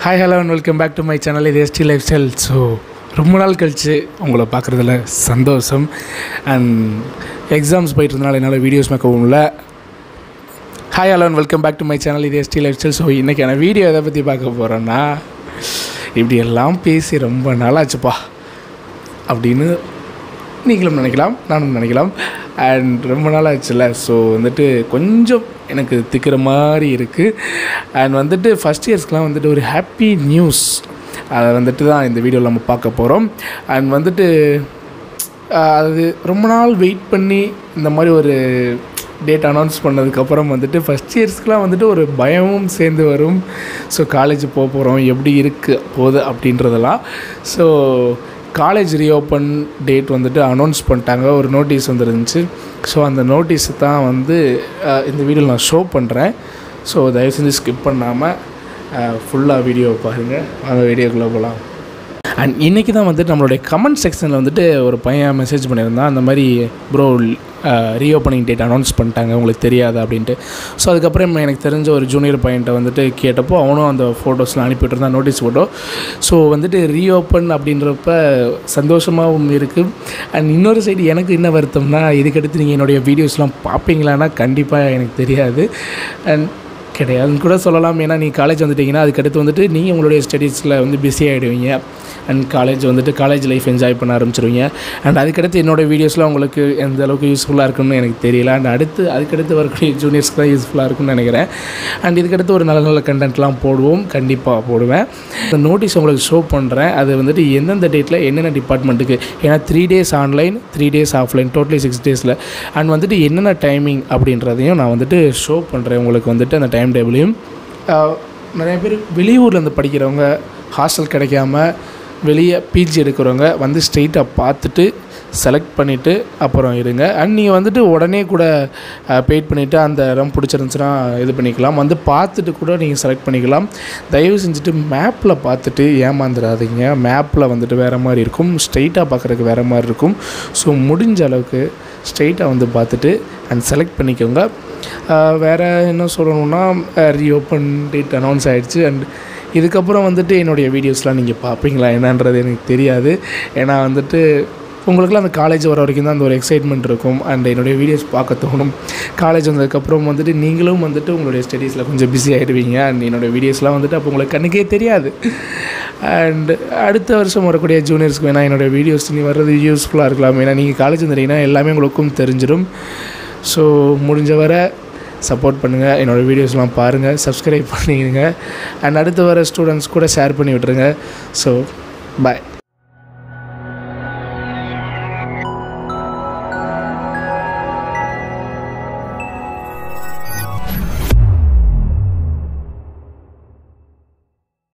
hi hello and welcome back to my channel இது ST lifestyle so ரொம்ப நாள் கழித்து உங்களை பார்க்குறதுல சந்தோஷம் அண்ட் எக்ஸாம்ஸ் போயிட்டு இருந்தனால என்னால் வீடியோஸ் மேக்கவும் இல்லை hi hello and welcome back to my channel இது எஸ்டி லைஃப் ஸ்டைல் ஸோ இன்றைக்கான வீடியோ எதை பற்றி பார்க்க போகிறேன்னா இப்படி எல்லாம் பேசி ரொம்ப நாளாச்சுப்பா அப்படின்னு நீங்களும் நினைக்கலாம் நானும் நினைக்கலாம் அண்ட் ரொம்ப நாள் ஆச்சுல்ல ஸோ வந்துட்டு கொஞ்சம் எனக்கு திக்கிற மாதிரி இருக்குது அண்ட் வந்துட்டு ஃபஸ்ட் இயர்ஸ்க்கெலாம் வந்துட்டு ஒரு ஹாப்பி நியூஸ் அதை வந்துட்டு தான் இந்த வீடியோவில் நம்ம பார்க்க போகிறோம் அண்ட் வந்துட்டு ஆஹ், அது ரொம்ப நாள் வெயிட் பண்ணி இந்த மாதிரி ஒரு டேட் அனௌன்ஸ் பண்ணதுக்கப்புறம் வந்துட்டு ஃபஸ்ட் இயர்ஸ்க்குலாம் வந்துட்டு ஒரு பயமும் சேர்ந்து வரும் ஸோ காலேஜ் போக போகிறோம் எப்படி இருக்குது போகுது அப்படின்றதெல்லாம் ஸோ காலேஜ் ரீஓப்பன் டேட் வந்துட்டு அனௌன்ஸ் பண்ணிட்டாங்க ஒரு நோட்டீஸ் வந்துருந்துச்சு ஸோ அந்த நோட்டீஸ் தான் வந்து ஆஹ், இந்த வீடியோவில் நான் ஷோ பண்ணுறேன் ஸோ தயவு செஞ்சு ஸ்கிப் பண்ணாமல் ஃபுல்லாக வீடியோ பாருங்கள் அந்த வீடியோக்குள்ளே போகலாம் அண்ட் இன்றைக்கி தான் வந்துட்டு நம்மளுடைய கமெண்ட் செக்ஷனில் வந்துட்டு ஒரு பையன் மெசேஜ் பண்ணியிருந்தான் அந்த மாதிரி ப்ரோ ரீஓப்பனிங் டேட் அனௌன்ஸ் பண்ணிட்டாங்க உங்களுக்கு தெரியாது அப்படின்ட்டு ஸோ அதுக்கப்புறம் எனக்கு தெரிஞ்ச ஒரு ஜூனியர் பையன்ட்ட வந்துட்டு கேட்டப்போ அவனும் அந்த ஃபோட்டோஸ்லாம் அனுப்பிட்டு இருந்தான் நோட்டீஸ் ஃபோட்டோ ஸோ வந்துட்டு ரீஓப்பன் அப்படின்றப்ப சந்தோஷமாகவும் இருக்குது அண்ட் இன்னொரு சைடு எனக்கு என்ன வருத்தம்னா இதுக்கடுத்து நீங்கள் என்னுடைய வீடியோஸ்லாம் பார்ப்பீங்களான்னா கண்டிப்பாக எனக்கு தெரியாது அண்ட் கிடையாதுன்னு கூட சொல்லலாம் ஏன்னா நீங்கள் காலேஜ் வந்துட்டீங்கன்னா அதுக்கடுத்து வந்துட்டு நீங்கள் உங்களுடைய ஸ்டடீஸில் வந்து பிஸி ஆகிடுவீங்க அண்ட் காலேஜ் வந்துட்டு காலேஜ் லைஃப் என்ஜாய் பண்ண ஆரம்பிச்சிருவீங்க அண்ட் அதுக்கடுத்து என்னோடய வீடியோஸ்லாம் உங்களுக்கு எந்த அளவுக்கு யூஸ்ஃபுல்லாக இருக்கும்னு எனக்கு தெரியல அண்ட் அடுத்து அதுக்கடுத்து வரக்கூடிய ஜூனியர்ஸ்க்கு தான் யூஸ்ஃபுல்லாக இருக்கும்னு நினைக்கிறேன் அண்ட் இதுக்கடுத்து ஒரு நல்ல நல்ல கண்டென்ட்லாம் போடுவோம் கண்டிப்பாக போடுவேன் இந்த நோட்டீஸ் உங்களுக்கு ஷோ பண்ணுறேன் அது வந்துட்டு எந்தெந்த டேட்டில் என்னென்ன டிபார்ட்மெண்ட்டுக்கு ஏன்னா three days online three days offline totally six டேஸில் அண்ட் வந்துட்டு என்னென்ன டைமிங் அப்படின்றதையும் நான் வந்துட்டு ஷோ பண்ணுறேன் உங்களுக்கு வந்துட்டு அந்த டைம் டேபிளையும் நிறைய பேர் வெளியூர்லேருந்து படிக்கிறவங்க ஹாஸ்டல் கிடைக்காம வெளியே பிஜி எடுக்கிறவங்க வந்து ஸ்ட்ரெயிட்டாக பார்த்துட்டு செலக்ட் பண்ணிவிட்டு அப்புறம் இருங்க அண்ட் நீங்கள் வந்துட்டு உடனே கூட பெய்ட் பண்ணிவிட்டு அந்த இடம் பிடிச்சிருந்துச்சுன்னா இது பண்ணிக்கலாம் வந்து பார்த்துட்டு கூட நீங்கள் செலக்ட் பண்ணிக்கலாம் தயவு செஞ்சுட்டு மேப்பில் பார்த்துட்டு ஏமாந்துடாதீங்க மேப்பில் வந்துட்டு வேறு மாதிரி இருக்கும் ஸ்ட்ரெயிட்டாக பார்க்குறதுக்கு வேறு மாதிரி இருக்கும் ஸோ முடிஞ்ச அளவுக்கு ஸ்ட்ரெயிட்டாக வந்து பார்த்துட்டு அண்ட் செலக்ட் பண்ணிக்கோங்க ஆஹ் வேறு என்ன சொல்லணும்னா ரீஓப்பன் டேட் அனௌன்ஸ் ஆகிடுச்சு அண்ட் இதுக்கப்புறம் வந்துட்டு என்னுடைய வீடியோஸ்லாம் நீங்கள் பார்ப்பீங்களா என்னன்றது எனக்கு தெரியாது ஏன்னா வந்துட்டு உங்களுக்குலாம் அந்த காலேஜ் வர வரைக்கும் தான் அந்த ஒரு எக்ஸைட்மெண்ட் இருக்கும் அண்ட் என்னுடைய வீடியோஸ் பார்க்க தோணும் காலேஜ் வந்ததுக்கப்புறம் வந்துட்டு நீங்களும் வந்துட்டு உங்களுடைய ஸ்டடீஸில் கொஞ்சம் பிஸி ஆகிடுவீங்க அண்ட் என்னோடய வீடியோஸ்லாம் வந்துட்டு அப்போ உங்களுக்கு கண்ணுக்கே தெரியாது அண்ட் அடுத்த வருஷம் வரக்கூடிய ஜூனியர்ஸ்க்கு வேணால் என்னோடய வீடியோஸ் நீ வர்றது யூஸ்ஃபுல்லாக இருக்கலாம் ஏன்னா நீங்கள் காலேஜ் வந்துட்டீங்கன்னா எல்லாமே உங்களுக்கும் தெரிஞ்சிடும் ஸோ முடிஞ்ச வரை சப்போர்ட் பண்ணுங்கள் என்னோடய வீடியோஸ்லாம் பாருங்கள் சப்ஸ்கிரைப் பண்ணிடுங்க அண்ட் அடுத்து வர ஸ்டூடெண்ட்ஸ் கூட ஷேர் பண்ணி விட்டுருங்க ஸோ பாய்